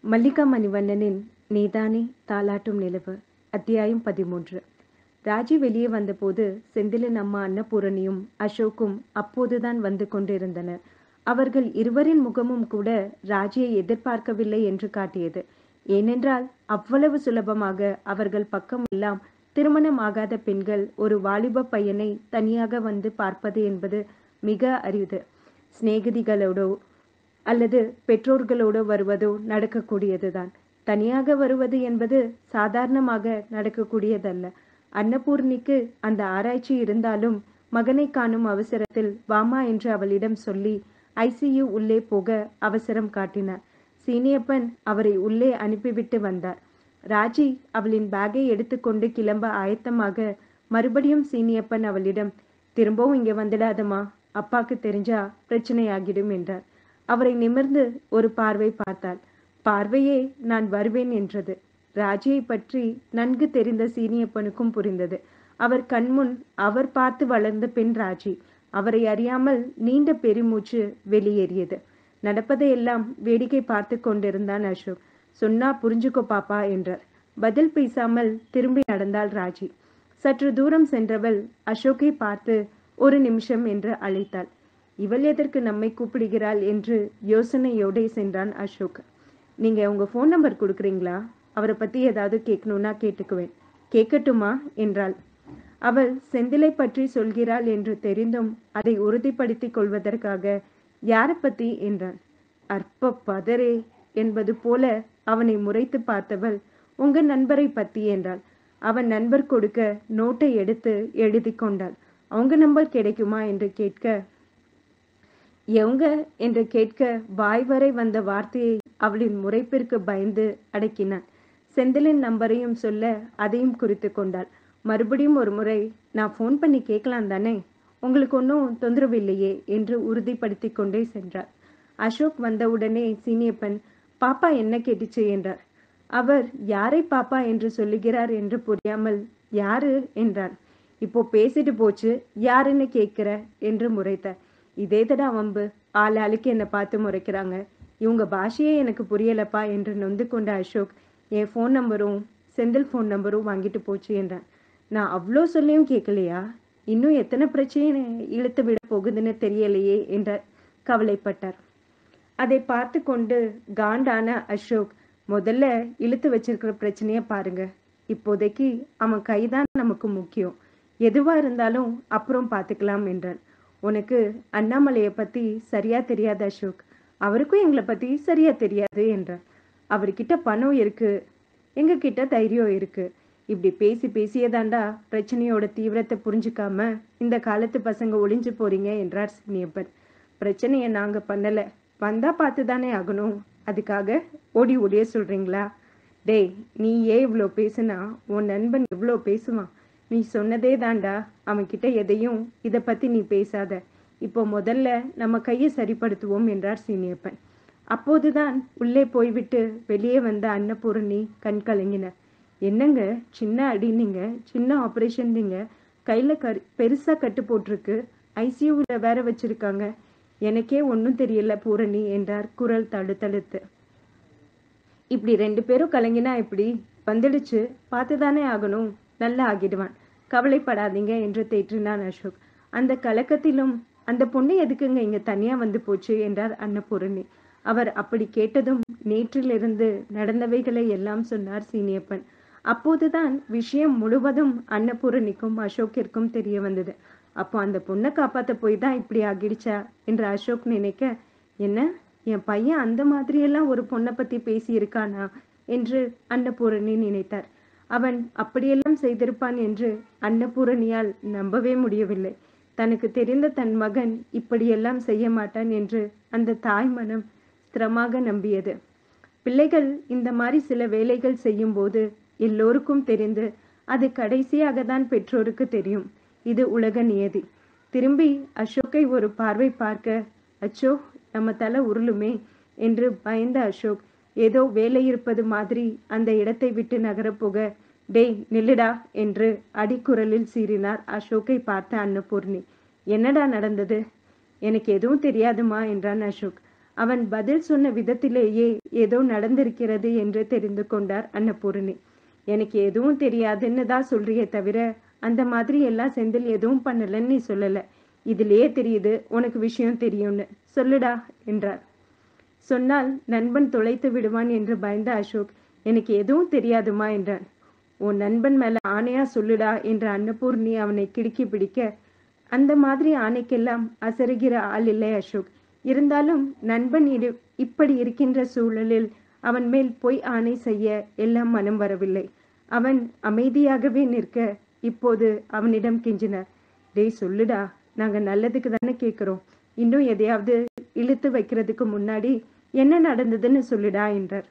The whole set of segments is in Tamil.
மல்லிகா மணிவண்ணனின் நீதானே தாலாட்டும் நிலவு அத்தியாயம் பதிமூன்று ராஜி வெளியே வந்தபோது செந்திலின் அம்மா அன்னபூரணியும் அசோக்கும் அப்போதுதான் வந்து கொண்டிருந்தனர் அவர்கள் இருவரின் முகமும் கூட ராஜியை எதிர்பார்க்கவில்லை என்று காட்டியது ஏனென்றால் அவ்வளவு சுலபமாக அவர்கள் பக்கம் எல்லாம் திருமணம் ஆகாத பெண்கள் ஒரு வாலிப பையனை தனியாக வந்து பார்ப்பது என்பது மிக அரிது சிநேகிதிகளோடோ அல்லது பெற்றோர்களோடு வருவதோ நடக்கக்கூடியதுதான் தனியாக வருவது என்பது சாதாரணமாக நடக்கக்கூடியதல்ல அன்னபூர்ணிக்கு அந்த ஆராய்ச்சி இருந்தாலும் மகனை காணும் அவசரத்தில் வாமா என்று அவளிடம் சொல்லி ஐசியு உள்ளே போக அவசரம் காட்டினார் சீனியப்பன் அவரை உள்ளே அனுப்பிவிட்டு வந்தார் ராஜி அவளின் பேக்கை எடுத்துக்கொண்டு கிளம்ப ஆயத்தமாக மறுபடியும் சீனியப்பன் அவளிடம் திரும்பவும் இங்கே வந்துடாதம்மா அப்பாக்கு தெரிஞ்சா பிரச்சனையாகிடும் என்றார் அவரை நிமிர்ந்து ஒரு பார்வை பார்த்தாள் பார்வையே நான் வருவேன் என்றது ராஜியை பற்றி நன்கு தெரிந்த சீனியப்பனுக்கும் புரிந்தது அவர் கண்முன் அவர் பார்த்து வளர்ந்த பெண் ராஜி அவரை அறியாமல் நீண்ட பெருமூச்சு வெளியேறியது நடப்பதையெல்லாம் வேடிக்கை பார்த்து கொண்டிருந்தான் அசோக் சொன்னா புரிஞ்சுக்கோ பாப்பா என்றார் பதில் பேசாமல் திரும்பி நடந்தாள் ராஜி சற்று தூரம் சென்றவள் அசோக்கை பார்த்து ஒரு நிமிஷம் என்று அழைத்தாள் இவள் எதற்கு நம்மை கூப்பிடுகிறாள் என்று யோசனையோடே சென்றான் அசோக் நீங்க உங்க ஃபோன் நம்பர் கொடுக்குறீங்களா அவரை பத்தி ஏதாவது கேட்கணும்னா கேட்டுக்குவேன் கேட்கட்டுமா என்றாள் அவள் செந்திலை பற்றி சொல்கிறாள் என்று தெரிந்தும் அதை உறுதிப்படுத்திக் கொள்வதற்காக யாரை பத்தி என்றான் அற்ப பதரே என்பது போல அவனை முறைத்து பார்த்தவள் உங்க நண்பரை பத்தி என்றாள் அவன் நண்பர் கொடுக்க நோட்டை எடுத்து எழுதி கொண்டாள் அவங்க நம்பர் கிடைக்குமா என்று கேட்க எவங்க என்று கேட்க வாய் வரை வந்த வார்த்தையை அவளின் முறைப்பிற்கு பயந்து அடக்கினான் செந்திலின் நம்பரையும் சொல்ல அதையும் குறித்து கொண்டாள் மறுபடியும் ஒரு முறை நான் ஃபோன் பண்ணி கேட்கலாம் தானே உங்களுக்கு ஒன்றும் தொந்தரவு இல்லையே என்று உறுதிப்படுத்தி கொண்டே சென்றார் அசோக் வந்தவுடனே சீனியப்பன் பாப்பா என்ன கேட்டுச்சு என்றார் அவர் யாரை பாப்பா என்று சொல்லுகிறார் என்று புரியாமல் யாரு என்றான் இப்போ பேசிட்டு போச்சு யாருன்னு கேட்கிற என்று முறைத்தார் இதே தடா வம்பு ஆள் ஆளுக்கு என்னை பார்த்து முறைக்கிறாங்க இவங்க பாஷையே எனக்கு புரியலப்பா என்று நொந்து கொண்ட அசோக் என் ஃபோன் நம்பரும் செந்தில் ஃபோன் நம்பரும் வாங்கிட்டு போச்சு என்றான் நான் அவ்வளோ சொல்லியும் கேட்கலையா இன்னும் எத்தனை பிரச்சனை இழுத்து விட போகுதுன்னு தெரியலையே என்ற கவலைப்பட்டார் அதை பார்த்து கொண்டு காண்டான அசோக் முதல்ல இழுத்து வச்சிருக்கிற பிரச்சனைய பாருங்க இப்போதைக்கு அவன் கைதான் நமக்கு முக்கியம் எதுவா இருந்தாலும் அப்புறம் பார்த்துக்கலாம் என்றான் உனக்கு அண்ணாமலையை பத்தி சரியா தெரியாது அசோக் அவருக்கும் எங்களை பத்தி சரியா தெரியாது என்றார் அவர்கிட்ட பணம் இருக்கு எங்க கிட்ட தைரியம் இருக்கு இப்படி பேசி பேசியதாண்டா பிரச்சனையோட தீவிரத்தை புரிஞ்சுக்காம இந்த காலத்து பசங்க ஒளிஞ்சு போறீங்க என்றார் சினியப்பன் பிரச்சனையை நாங்க பண்ணல வந்தா பார்த்து தானே ஆகணும் அதுக்காக ஓடி ஓடிய சொல்றீங்களா டேய் நீ ஏன் இவ்வளோ பேசுனா உன் நண்பன் எவ்வளோ பேசுவான் நீ சொன்னதே தாண்டா அவன்கிட்ட எதையும் இதை பத்தி நீ பேசாத இப்போ முதல்ல நம்ம கையை சரிப்படுத்துவோம் என்றார் சீனியப்பன் அப்போதுதான் உள்ளே போய்விட்டு வெளியே வந்த அன்னபூரணி கண் கலங்கினர் என்னங்க சின்ன அடினீங்க சின்ன ஆப்ரேஷன் நீங்க கையில கரு பெருசா கட்டு போட்டிருக்கு ஐசியூவில் வேற வச்சிருக்காங்க எனக்கே ஒன்றும் தெரியல பூரணி என்றார் குரல் தடுத்தழுத்து இப்படி ரெண்டு பேரும் கலங்கினா இப்படி வந்துடுச்சு பார்த்து தானே ஆகணும் நல்லா ஆகிடுவான் கவலைப்படாதீங்க என்று தேற்றினான் அசோக் அந்த கலக்கத்திலும் அந்த பொண்ணு எதுக்குங்க இங்க தனியா வந்து போச்சு என்றார் அன்னபூரணி அவர் அப்படி கேட்டதும் நேற்றிலிருந்து நடந்தவைகளை எல்லாம் சொன்னார் சீனியப்பன் அப்போதுதான் விஷயம் முழுவதும் அன்னபூரணிக்கும் அசோக்கிற்கும் தெரிய வந்தது அப்போ அந்த பொண்ணை காப்பாத்த போய் தான் இப்படி ஆகிடுச்சா என்று அசோக் நினைக்க என்ன என் பையன் அந்த மாதிரியெல்லாம் ஒரு பொண்ணை பத்தி பேசி இருக்கானா என்று அன்னபூரணி நினைத்தார் அவன் அப்படியெல்லாம் செய்திருப்பான் என்று அன்னபூரணியால் நம்பவே முடியவில்லை தனக்கு தெரிந்த தன் மகன் இப்படியெல்லாம் செய்ய மாட்டான் என்று அந்த தாய் மனம் ஸ்திரமாக நம்பியது பிள்ளைகள் இந்த மாதிரி சில வேலைகள் செய்யும் போது எல்லோருக்கும் தெரிந்து அது கடைசியாக தான் பெற்றோருக்கு தெரியும் இது உலக நியதி திரும்பி அசோக்கை ஒரு பார்வை பார்க்க அச்சோ நம்ம தலை உருளுமே என்று பயந்த அசோக் ஏதோ வேலை இருப்பது மாதிரி அந்த இடத்தை விட்டு நகரப் போக டேய் நில்லுடா என்று அடிக்குரலில் சீறினார் அசோக்கை பார்த்த அன்னபூர்ணி என்னடா நடந்தது எனக்கு எதுவும் தெரியாதுமா என்றான் அசோக் அவன் பதில் சொன்ன விதத்திலேயே ஏதோ நடந்திருக்கிறது என்று தெரிந்து கொண்டார் அன்னபூரணி எனக்கு எதுவும் தெரியாதுன்னு தான் சொல்றியே தவிர அந்த மாதிரி எல்லாம் செந்தில் எதுவும் பண்ணலன்னு நீ சொல்லல இதுலயே தெரியுது உனக்கு விஷயம் தெரியும்னு சொல்லுடா என்றார் சொன்னால் நண்பன் தொலைத்து விடுவான் என்று பயந்த அசோக் எனக்கு எதுவும் தெரியாதுமா என்றான் உன் நண்பன் மேல ஆணையா சொல்லுடா என்ற அன்னபூர்ணி அவனை கிடுக்கி பிடிக்க அந்த மாதிரி ஆணைக்கெல்லாம் அசருகிற ஆள் இல்லை அசோக் இருந்தாலும் நண்பன் இடு இப்படி இருக்கின்ற சூழலில் அவன் மேல் பொய் ஆணை செய்ய எல்லாம் மனம் வரவில்லை அவன் அமைதியாகவே நிற்க இப்போது அவனிடம் கெஞ்சினார் டேய் சொல்லுடா நாங்க நல்லதுக்கு தானே கேட்கிறோம் இன்னும் எதையாவது இழுத்து வைக்கிறதுக்கு முன்னாடி என்ன நடந்ததுன்னு சொல்லுடா என்றார்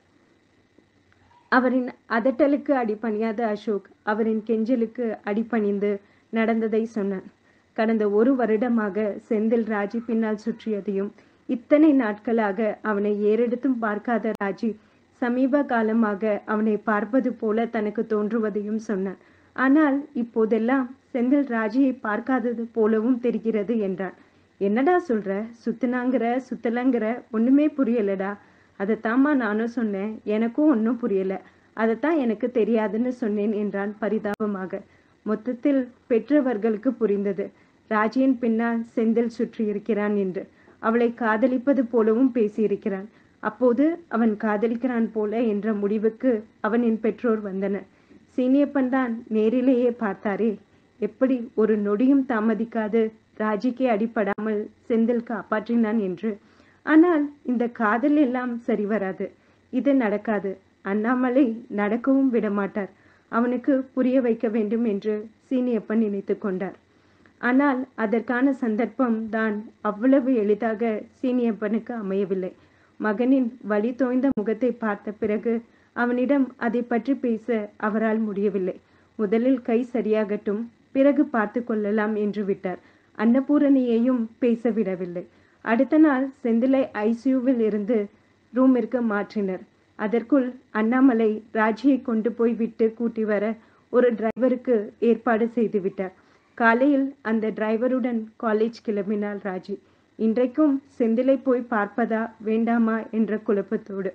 அவரின் அதட்டலுக்கு அடிபணியாத அசோக் அவரின் கெஞ்சலுக்கு அடிபணிந்து நடந்ததை சொன்னான் கடந்த ஒரு வருடமாக செந்தில் ராஜி பின்னால் சுற்றியதையும் இத்தனை நாட்களாக அவனை ஏறெடுத்தும் பார்க்காத ராஜி சமீப காலமாக அவனை பார்ப்பது போல தனக்கு தோன்றுவதையும் சொன்னான் ஆனால் இப்போதெல்லாம் செந்தில் ராஜியை பார்க்காதது போலவும் தெரிகிறது என்றான் என்னடா சொல்ற சுத்துனாங்கிற சுத்தலங்கிற ஒண்ணுமே புரியலடா அதைத்தாம்மா நானும் சொன்னேன் எனக்கும் ஒன்றும் புரியல அதைத்தான் எனக்கு தெரியாதுன்னு சொன்னேன் என்றான் பரிதாபமாக மொத்தத்தில் பெற்றவர்களுக்கு புரிந்தது ராஜியின் பின்னால் செந்தில் சுற்றி இருக்கிறான் என்று அவளை காதலிப்பது போலவும் பேசியிருக்கிறான் அப்போது அவன் காதலிக்கிறான் போல என்ற முடிவுக்கு அவனின் பெற்றோர் வந்தனர் சீனியப்பன் தான் நேரிலேயே பார்த்தாரே எப்படி ஒரு நொடியும் தாமதிக்காது ராஜிக்கே அடிபடாமல் செந்தில் காப்பாற்றினான் என்று ஆனால் இந்த காதல் எல்லாம் சரி வராது இது நடக்காது அண்ணாமலை நடக்கவும் விடமாட்டார் அவனுக்கு புரிய வைக்க வேண்டும் என்று சீனியப்பன் நினைத்து கொண்டார் ஆனால் அதற்கான சந்தர்ப்பம் தான் அவ்வளவு எளிதாக சீனியப்பனுக்கு அமையவில்லை மகனின் வழி தோய்ந்த முகத்தை பார்த்த பிறகு அவனிடம் அதை பற்றி பேச அவரால் முடியவில்லை முதலில் கை சரியாகட்டும் பிறகு பார்த்து கொள்ளலாம் என்று விட்டார் அன்னபூரணியையும் பேச விடவில்லை அடுத்த நாள் செந்திலை ஐசியூவில் இருந்து ரூமிற்கு மாற்றினர் அதற்குள் அண்ணாமலை ராஜியை கொண்டு போய் விட்டு கூட்டி வர ஒரு டிரைவருக்கு ஏற்பாடு செய்து விட்டார் காலையில் அந்த டிரைவருடன் காலேஜ் கிளம்பினாள் ராஜி இன்றைக்கும் செந்திலை போய் பார்ப்பதா வேண்டாமா என்ற குழப்பத்தோடு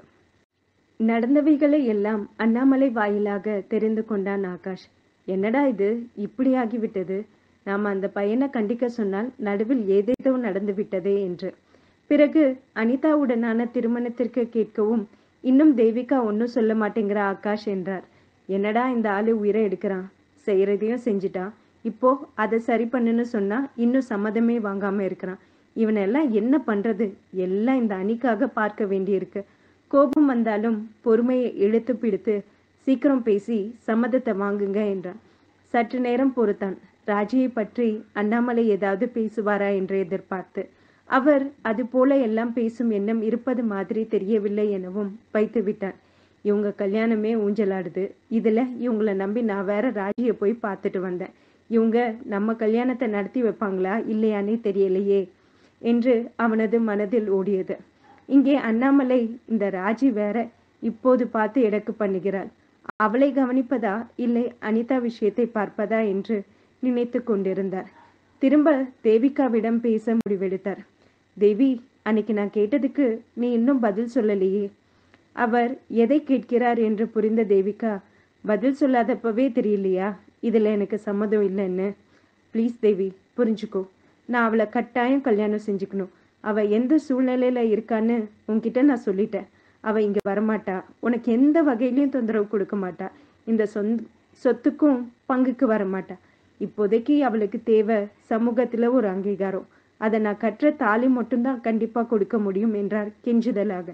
நடந்தவைகளை எல்லாம் அண்ணாமலை வாயிலாக தெரிந்து கொண்டான் ஆகாஷ் என்னடா இது இப்படி ஆகிவிட்டது நாம் அந்த பையனை கண்டிக்க சொன்னால் நடுவில் ஏதேதோ நடந்து விட்டதே என்று பிறகு அனிதாவுடனான திருமணத்திற்கு கேட்கவும் இன்னும் தேவிகா ஒன்றும் சொல்ல மாட்டேங்கிற ஆகாஷ் என்றார் என்னடா இந்த ஆளு உயிரை எடுக்கிறான் செய்யறதையும் செஞ்சுட்டான் இப்போ அதை சரி பண்ணுன்னு சொன்னா இன்னும் சம்மதமே வாங்காம இருக்கிறான் இவனெல்லாம் என்ன பண்றது எல்லாம் இந்த அணிக்காக பார்க்க வேண்டியிருக்கு கோபம் வந்தாலும் பொறுமையை இழுத்து பிடித்து சீக்கிரம் பேசி சம்மதத்தை வாங்குங்க என்றான் சற்று நேரம் பொறுத்தான் ராஜியை பற்றி அண்ணாமலை ஏதாவது பேசுவாரா என்று எதிர்பார்த்து அவர் அது போல எல்லாம் பேசும் எண்ணம் இருப்பது மாதிரி தெரியவில்லை எனவும் வைத்து விட்டான் இவங்க கல்யாணமே ஊஞ்சலாடுது இதுல இவங்கள நம்பி நான் வேற ராஜியை போய் பார்த்துட்டு வந்தேன் இவங்க நம்ம கல்யாணத்தை நடத்தி வைப்பாங்களா இல்லையானே தெரியலையே என்று அவனது மனதில் ஓடியது இங்கே அண்ணாமலை இந்த ராஜி வேற இப்போது பார்த்து எடக்கு பண்ணுகிறாள் அவளை கவனிப்பதா இல்லை அனிதா விஷயத்தை பார்ப்பதா என்று நினைத்து கொண்டிருந்தார் திரும்ப தேவிகாவிடம் பேச முடிவெடுத்தார் தேவி அன்னைக்கு நான் கேட்டதுக்கு நீ இன்னும் பதில் சொல்லலையே அவர் எதை கேட்கிறார் என்று புரிந்த தேவிகா பதில் சொல்லாதப்பவே தெரியலையா இதுல எனக்கு சம்மதம் இல்லைன்னு ப்ளீஸ் தேவி புரிஞ்சுக்கோ நான் அவளை கட்டாயம் கல்யாணம் செஞ்சுக்கணும் அவ எந்த சூழ்நிலையில இருக்கான்னு உன்கிட்ட நான் சொல்லிட்டேன் அவ இங்க வரமாட்டா உனக்கு எந்த வகையிலையும் தொந்தரவு கொடுக்க மாட்டா இந்த சொந்த சொத்துக்கும் பங்குக்கு வரமாட்டா இப்போதைக்கு அவளுக்கு தேவை சமூகத்துல ஒரு அங்கீகாரம் அதை நான் கற்ற தாலி மட்டும்தான் கண்டிப்பா கொடுக்க முடியும் என்றார் கெஞ்சுதலாக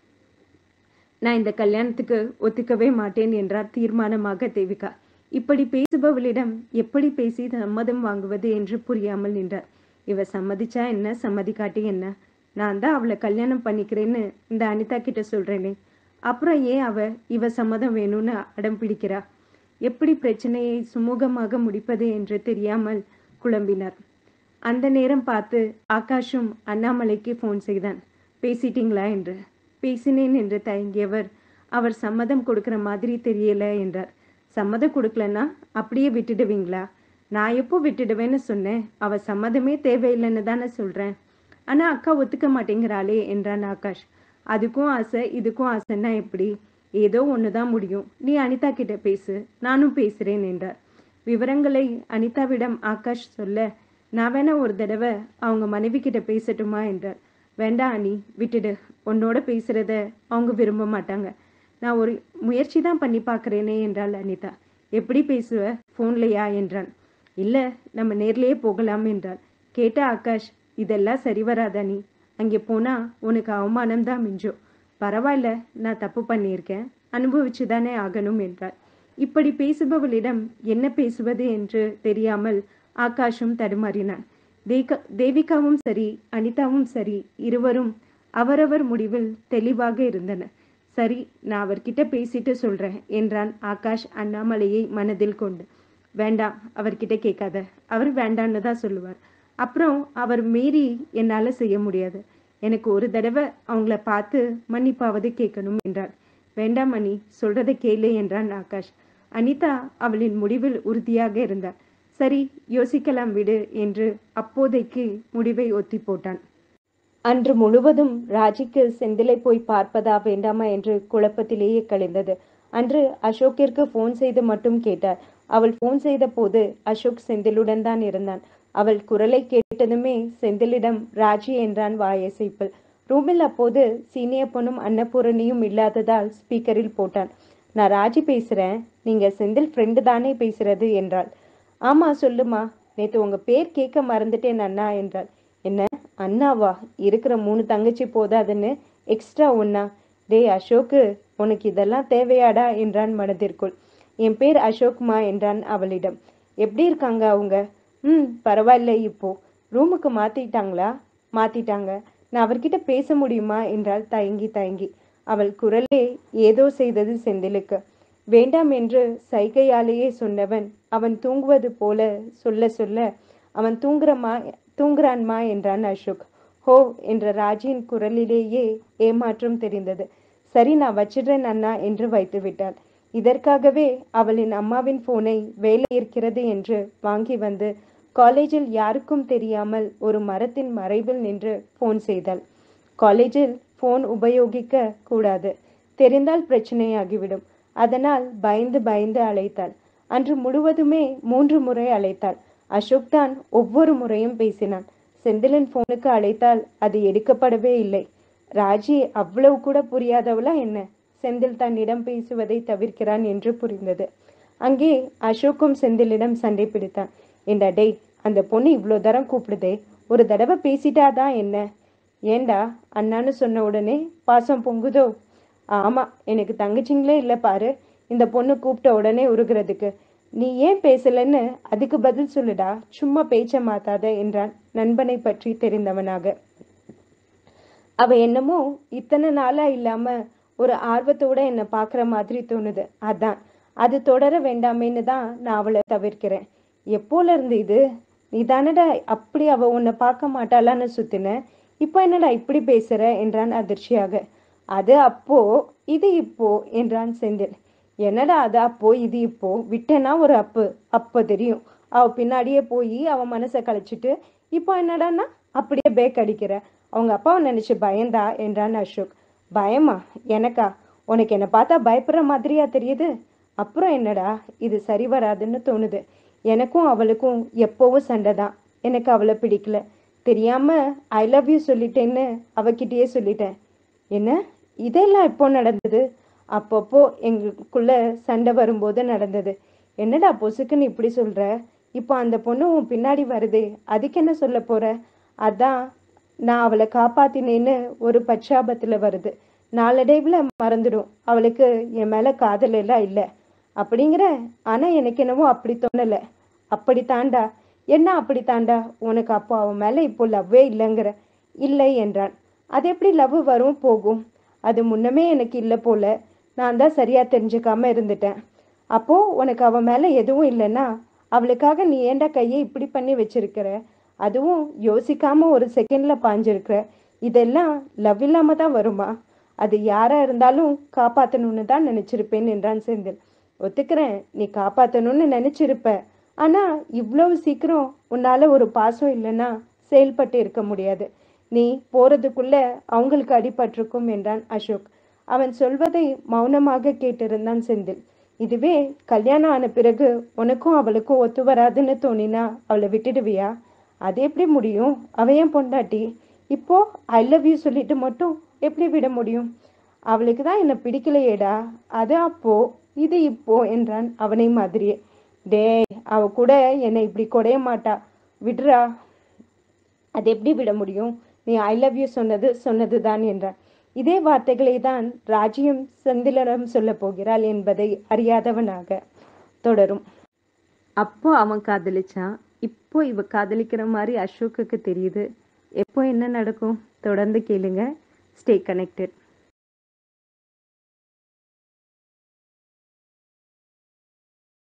நான் இந்த கல்யாணத்துக்கு ஒத்துக்கவே மாட்டேன் என்றார் தீர்மானமாக தேவிகா இப்படி பேசுபவளிடம் எப்படி பேசி சம்மதம் வாங்குவது என்று புரியாமல் நின்றார் இவ சம்மதிச்சா என்ன சம்மதிக்காட்டி என்ன நான் தான் அவளை கல்யாணம் பண்ணிக்கிறேன்னு இந்த அனிதா கிட்ட சொல்றேனே அப்புறம் ஏன் அவ இவ சம்மதம் வேணும்னு அடம் பிடிக்கிறா எப்படி பிரச்சனையை சுமூகமாக முடிப்பது என்று தெரியாமல் குழம்பினார் அந்த நேரம் பார்த்து ஆகாஷும் அண்ணாமலைக்கு ஃபோன் செய்தான் பேசிட்டீங்களா என்று பேசினேன் என்று தயங்கியவர் அவர் சம்மதம் கொடுக்கிற மாதிரி தெரியல என்றார் சம்மதம் கொடுக்கலன்னா அப்படியே விட்டுடுவீங்களா நான் எப்போ விட்டுடுவேன்னு சொன்னேன் அவ சம்மதமே தேவையில்லைன்னு தானே சொல்றேன் ஆனா அக்கா ஒத்துக்க மாட்டேங்கிறாளே என்றான் ஆகாஷ் அதுக்கும் ஆசை இதுக்கும் ஆசைன்னா எப்படி ஏதோ ஒண்ணுதான் முடியும் நீ அனிதா கிட்ட பேசு நானும் பேசுறேன் என்றார் விவரங்களை அனிதாவிடம் ஆகாஷ் சொல்ல நான் வேணா ஒரு தடவை அவங்க மனைவி கிட்ட பேசட்டுமா என்றார் வேண்டாம் அனி விட்டுடு உன்னோட பேசுறத அவங்க விரும்ப மாட்டாங்க நான் ஒரு முயற்சி தான் பண்ணி பார்க்கறேனே என்றாள் அனிதா எப்படி பேசுவ ஃபோன்லையா என்றான் இல்ல நம்ம நேர்லயே போகலாம் என்றாள் கேட்ட ஆகாஷ் இதெல்லாம் சரி வராத நீ அங்கே போனா உனக்கு அவமானம் தான் மிஞ்சும் பரவாயில்ல நான் தப்பு பண்ணியிருக்கேன் அனுபவிச்சு தானே ஆகணும் என்றாள் இப்படி பேசுபவளிடம் என்ன பேசுவது என்று தெரியாமல் ஆகாஷும் தடுமாறினான் தேக தேவிகாவும் சரி அனிதாவும் சரி இருவரும் அவரவர் முடிவில் தெளிவாக இருந்தனர் சரி நான் அவர்கிட்ட பேசிட்டு சொல்றேன் என்றான் ஆகாஷ் அண்ணாமலையை மனதில் கொண்டு வேண்டாம் அவர்கிட்ட கேட்காத அவர் வேண்டான்னு தான் சொல்லுவார் அப்புறம் அவர் மீறி என்னால செய்ய முடியாது எனக்கு ஒரு தடவை அவங்கள பார்த்து மன்னிப்பாவது கேட்கணும் என்றார் வேண்டாம் மணி சொல்றதை கேளு என்றான் ஆகாஷ் அனிதா அவளின் முடிவில் உறுதியாக இருந்தார் சரி யோசிக்கலாம் விடு என்று அப்போதைக்கு முடிவை ஒத்தி போட்டான் அன்று முழுவதும் ராஜிக்கு செந்திலை போய் பார்ப்பதா வேண்டாமா என்று குழப்பத்திலேயே கழிந்தது அன்று அசோக்கிற்கு ஃபோன் செய்து மட்டும் கேட்டார் அவள் ஃபோன் செய்த போது அசோக் செந்திலுடன் தான் இருந்தான் அவள் குரலை கேட்டதுமே செந்திலிடம் ராஜி என்றான் வாயசைப்பில் ரூமில் அப்போது சீனியப்பனும் அன்னபூரணியும் இல்லாததால் ஸ்பீக்கரில் போட்டான் நான் ராஜி பேசுறேன் நீங்க செந்தில் ஃப்ரெண்டு தானே பேசுறது என்றாள் ஆமா சொல்லுமா நேத்து உங்க பேர் கேட்க மறந்துட்டேன் அண்ணா என்றாள் என்ன அண்ணாவா இருக்கிற மூணு தங்கச்சி போதாதுன்னு எக்ஸ்ட்ரா ஒன்னா டேய் அசோக்கு உனக்கு இதெல்லாம் தேவையாடா என்றான் மனதிற்குள் என் பேர் அசோக்மா என்றான் அவளிடம் எப்படி இருக்காங்க அவங்க ம் பரவாயில்ல இப்போ ரூமுக்கு மாத்திட்டாங்களா மாத்திட்டாங்க நான் அவர்கிட்ட பேச முடியுமா என்றாள் தயங்கி தயங்கி அவள் குரலே ஏதோ செய்தது செந்திலுக்கு வேண்டாம் என்று சைகையாலேயே சொன்னவன் அவன் தூங்குவது போல சொல்ல சொல்ல அவன் தூங்குறமா தூங்குறான்மா என்றான் அசோக் ஹோ என்ற ராஜியின் குரலிலேயே ஏமாற்றம் தெரிந்தது சரி நான் வச்சிடுறேன் அண்ணா என்று வைத்து விட்டாள் இதற்காகவே அவளின் அம்மாவின் போனை வேலை இருக்கிறது என்று வாங்கி வந்து காலேஜில் யாருக்கும் தெரியாமல் ஒரு மரத்தின் மறைவில் நின்று போன் செய்தாள் காலேஜில் போன் உபயோகிக்க கூடாது தெரிந்தால் பிரச்சனையாகிவிடும் அதனால் பயந்து பயந்து அழைத்தாள் அன்று முழுவதுமே மூன்று முறை அழைத்தாள் அசோக் தான் ஒவ்வொரு முறையும் பேசினான் செந்திலின் போனுக்கு அழைத்தால் அது எடுக்கப்படவே இல்லை ராஜி அவ்வளவு கூட புரியாதவளா என்ன செந்தில் தன்னிடம் பேசுவதை தவிர்க்கிறான் என்று புரிந்தது அங்கே அசோக்கும் செந்திலிடம் சண்டை பிடித்தான் ஏண்டா டேய் அந்த பொண்ணு இவ்வளோ தரம் கூப்பிடுதே ஒரு தடவை பேசிட்டாதான் என்ன ஏண்டா அண்ணான்னு சொன்ன உடனே பாசம் பொங்குதோ ஆமா எனக்கு தங்கச்சிங்களே இல்லை பாரு இந்த பொண்ணு கூப்பிட்ட உடனே உருகிறதுக்கு நீ ஏன் பேசலன்னு அதுக்கு பதில் சொல்லுடா சும்மா பேச்ச மாத்தாத என்றான் நண்பனை பற்றி தெரிந்தவனாக அவ என்னமோ இத்தனை நாளா இல்லாம ஒரு ஆர்வத்தோட என்னை பார்க்குற மாதிரி தோணுது அதான் அது தொடர வேண்டாமேன்னு தான் நான் அவளை தவிர்க்கிறேன் எப்போல இருந்து இது நீ தானடா அப்படி அவ உன்னை பார்க்க மாட்டாளான்னு சுத்தின இப்போ என்னடா இப்படி பேசுற என்றான் அதிர்ச்சியாக அது அப்போ இது இப்போ என்றான் செந்தில் என்னடா அது அப்போ இது இப்போ விட்டேன்னா ஒரு அப்பு அப்போ தெரியும் அவ பின்னாடியே போய் அவ மனசை கழிச்சிட்டு இப்போ என்னடான்னா அப்படியே பேக் அடிக்கிற அவங்க அப்பாவை நினைச்சு பயந்தா என்றான் அசோக் பயமா எனக்கா உனக்கு என்னை பார்த்தா பயப்படுற மாதிரியா தெரியுது அப்புறம் என்னடா இது சரி வராதுன்னு தோணுது எனக்கும் அவளுக்கும் எப்போவும் சண்டை தான் எனக்கு அவளை பிடிக்கல தெரியாம ஐ லவ் யூ சொல்லிட்டேன்னு அவகிட்டயே சொல்லிட்டேன் என்ன இதெல்லாம் எப்போ நடந்தது அப்பப்போ எங்களுக்குள்ள சண்டை வரும்போது நடந்தது என்னடா பொசுக்குன்னு இப்படி சொல்ற இப்போ அந்த பொண்ணு உன் பின்னாடி வருதே அதுக்கு என்ன சொல்ல போற அதான் நான் அவளை காப்பாத்தினேன்னு ஒரு பச்சாபத்துல வருது நாளடைவுல மறந்துடும் அவளுக்கு என் மேல காதல் எல்லாம் இல்லை அப்படிங்கிற ஆனா எனக்கு என்னவோ அப்படி தோணல அப்படி தாண்டா என்ன அப்படி தாண்டா உனக்கு அப்போ அவன் மேல இப்போ லவ்வே இல்லைங்கிற இல்லை என்றான் அது எப்படி லவ் வரும் போகும் அது முன்னமே எனக்கு இல்லை போல நான் தான் சரியா தெரிஞ்சுக்காம இருந்துட்டேன் அப்போ உனக்கு அவன் மேல எதுவும் இல்லைன்னா அவளுக்காக நீ ஏன்டா கையை இப்படி பண்ணி வச்சிருக்கிற அதுவும் யோசிக்காம ஒரு செகண்ட்ல பாஞ்சிருக்கிற இதெல்லாம் லவ் இல்லாம தான் வருமா அது யாரா இருந்தாலும் காப்பாத்தணும்னு தான் நினைச்சிருப்பேன் என்றான் செந்தில் ஒத்துக்கிறேன் நீ காப்பாத்தணும்னு நினைச்சிருப்ப ஆனா இவ்வளவு சீக்கிரம் உன்னால ஒரு பாசம் இல்லைன்னா செயல்பட்டு இருக்க முடியாது நீ போறதுக்குள்ள அவங்களுக்கு அடிபட்டிருக்கும் என்றான் அசோக் அவன் சொல்வதை மௌனமாக கேட்டிருந்தான் செந்தில் இதுவே கல்யாணம் ஆன பிறகு உனக்கும் அவளுக்கும் ஒத்து வராதுன்னு தோணினா அவளை விட்டுடுவியா அது எப்படி முடியும் அவ ஏன் பொண்டாட்டி இப்போ ஐ லவ் யூ சொல்லிட்டு மட்டும் எப்படி விட முடியும் அவளுக்கு தான் என்னை பிடிக்கலையேடா அது அப்போ இது இப்போ என்றான் அவனை மாதிரியே டேய் அவ கூட என்னை இப்படி குடைய மாட்டா விடுறா அது எப்படி விட முடியும் நீ ஐ லவ் யூ சொன்னது சொன்னது தான் என்றான் இதே வார்த்தைகளை தான் ராஜியும் செந்திலரம் சொல்ல போகிறாள் என்பதை அறியாதவனாக தொடரும் அப்போ அவன் காதலிச்சான் இப்போ இவ காதலிக்கிற மாதிரி அசோக்குக்கு தெரியுது எப்போ என்ன நடக்கும் தொடர்ந்து கேளுங்க ஸ்டே கனெக்டட்